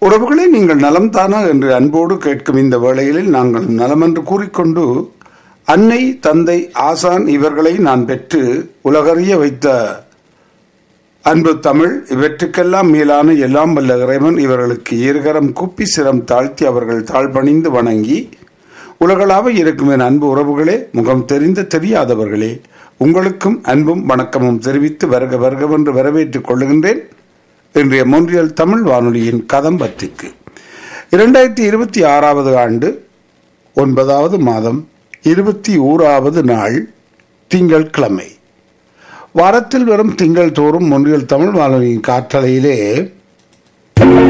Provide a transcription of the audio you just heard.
உறவுகளே நீங்கள் நலம் தானா என்று அன்போடு கேட்கும் இந்த வேளையில் நாங்கள் நலம் என்று கூறிக்கொண்டு அன்னை தந்தை ஆசான் இவர்களை நான் பெற்று உலகறிய வைத்த அன்பு தமிழ் இவற்றுக்கெல்லாம் மேலான எல்லாம் வல்ல இறைவன் இவர்களுக்கு இருகரம் குப்பி சிரம் தாழ்த்தி அவர்கள் தாழ்பணிந்து வணங்கி உலகளாக இருக்கும் என் அன்பு உறவுகளே முகம் தெரிந்த தெரியாதவர்களே உங்களுக்கும் அன்பும் வணக்கமும் தெரிவித்து வருக வருகவென்று வரவேற்றுக் கொள்ளுகின்றேன் இன்றைய மொன்றியல் தமிழ் வானொலியின் கதம்பத்திற்கு இரண்டாயிரத்தி இருபத்தி ஆறாவது ஆண்டு ஒன்பதாவது மாதம் இருபத்தி ஓராவது நாள் திங்கள் கிழமை வாரத்தில் வரும் திங்கள் தோறும் மொன்றியல் தமிழ் வானொலியின் காற்றலையிலே